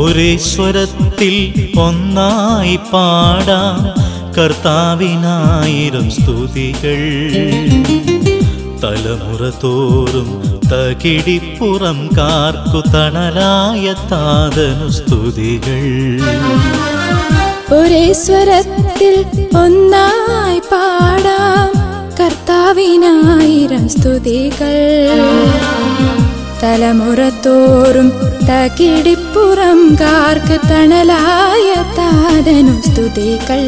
ഒരേ സ്വരത്തിൽ ഒന്നായി പാടാം കർത്താവിനായിരം സ്തുതികൾ തലമുറ തോറും തകിടിപ്പുറം കാർക്കു തണലായ താതനു സ്തുതികൾ ഒരേ സ്വരത്തിൽ ഒന്നായി പാടാം കർത്താവിനായിരം സ്തുതികൾ തലമുറ തോറും തകിടിപ്പുറം കാർക്ക് തണലായ താതനു സ്തുതികൾ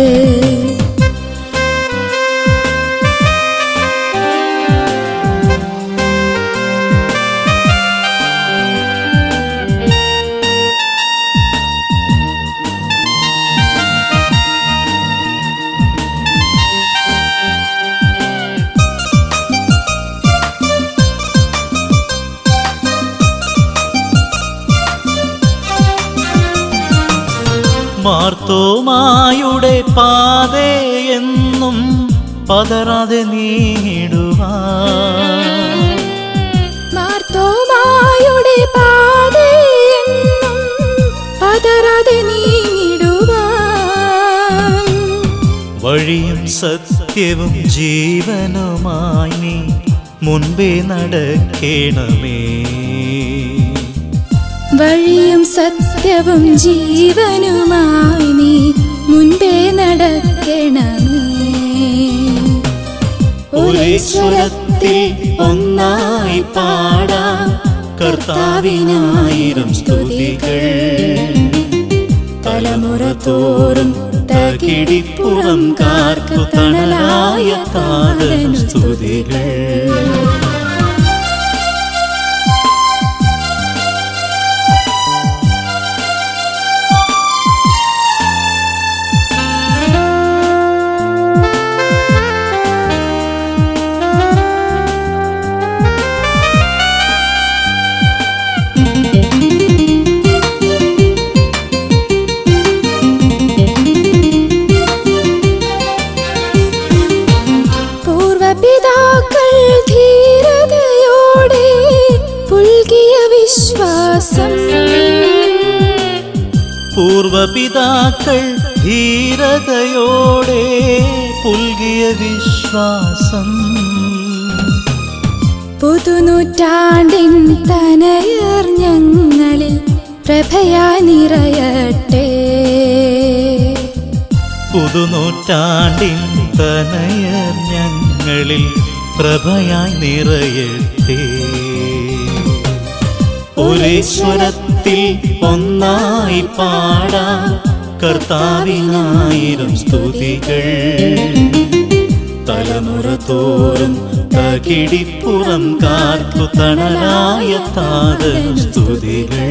മാർത്തോമായുടെ പാതയെന്നും പതറാതെ നീങ്ങിടുവാൻ മാർത്തോമായുടെ പാതയെന്നും പതറാതെ നീങ്ങിടുവാൻ വഴിയും സത്യവും ജീവനുമായി നീ മുൻപേ നടക്കേണമേ വഴിയും സത്യവും ജീവനുമായി നീ മുൻപേ നടക്കണമേ ഒരേ സ്വരത്തിൽ ഒന്നായി പാടാം കർത്താവിനായിരം സ്തുതികൾ തലമുറ തോറും തകിടിപ്പുറം കാർക്കു തണലായ താതനു സ്തുതികൾ പൂർവപിതാക്കൾ ധീരതയോടെ പുൽകിയ വിശ്വാസം പൂർവപിതാക്കൾ ധീരതയോടെ പുൽകിയ വിശ്വാസം പുതുനൂറ്റാണ്ടിൻ തനയർ ഞങ്ങളിൽ പ്രഭയായി നിറയട്ടെ പുതുനൂറ്റാണ്ടിൻ തനയർ ഞങ്ങളിൽ പ്രഭയായി നിറയട്ടെ ഒരേ സ്വരത്തിൽ ഒന്നായി പാടാം കർത്താവിനായിരം സ്തുതികൾ തലമുറ തോറും തകിടിപ്പുറം കാർക്കു തണലായ താതനു സ്തുതികൾ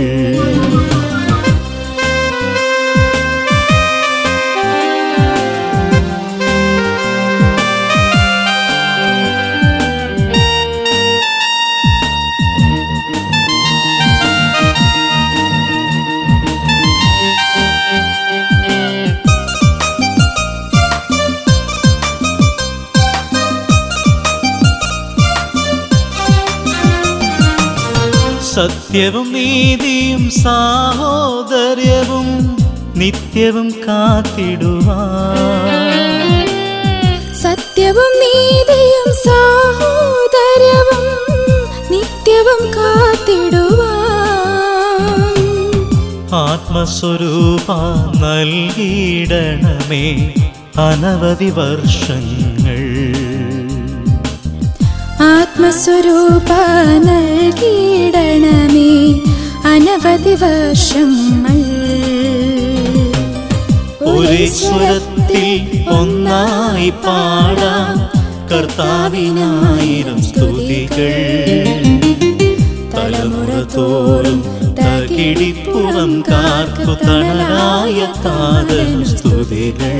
സത്യവും നീതിയും സാഹോദര്യവും നിത്യവും കാത്തിടുവാൻ സത്യവും നീതിയും സാഹോദര്യവും നിത്യവും കാത്തിടുവാൻ ആത്മസ്വരൂപ നൽകിയിടണമേ അനവധി വർഷങ്ങൾ ആത്മസ്വരൂപ നൽകിയിടണമേ അനവധി വർഷങ്ങൾ ഒരേ സ്വരത്തിൽ ഒന്നായി പാടാം കർത്താവിനായിരം സ്തുതികൾ തലമുറ തോറും തകിടിപ്പുറം കാർക്കു തണലായ താതനു സ്തുതികൾ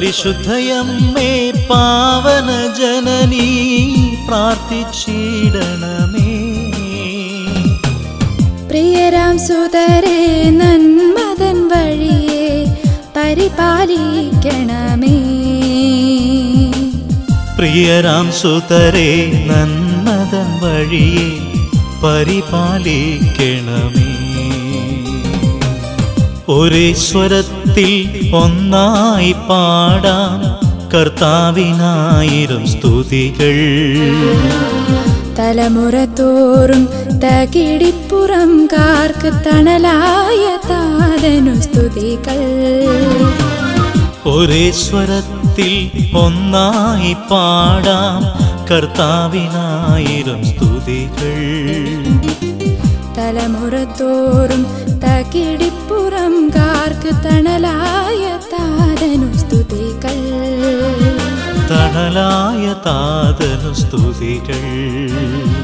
പരിശുദ്ധയമ്മേ പാവന ജനനീ പ്രാർത്ഥിച്ചിടണമേ പ്രിയരാം സുതരെ നന്മതൻ വഴിയെ പരിപാലിക്കണമേ പ്രിയരാം സുതരെ നന്മതൻ വഴിയെ പരിപാലിക്കണമേ ഒരേ സ്വരത്തിൽ ഒന്നായി പാടാം കർത്താവിനായിരം സ്തുതികൾ തലമുറ തോറും തകിടിപ്പുറം കാർക്ക് തണലായ താതനു സ്തുതികൾ ഒരേ സ്വരത്തിൽ ഒന്നായി പാടാം കർത്താവിനായിരം സ്തുതികൾ തലമുറ തോറും തകിടിപ്പുറം കാർക്ക് തണലായ താതനു സ്തുതികൾ തണലായ താതനു സ്തുതികൾ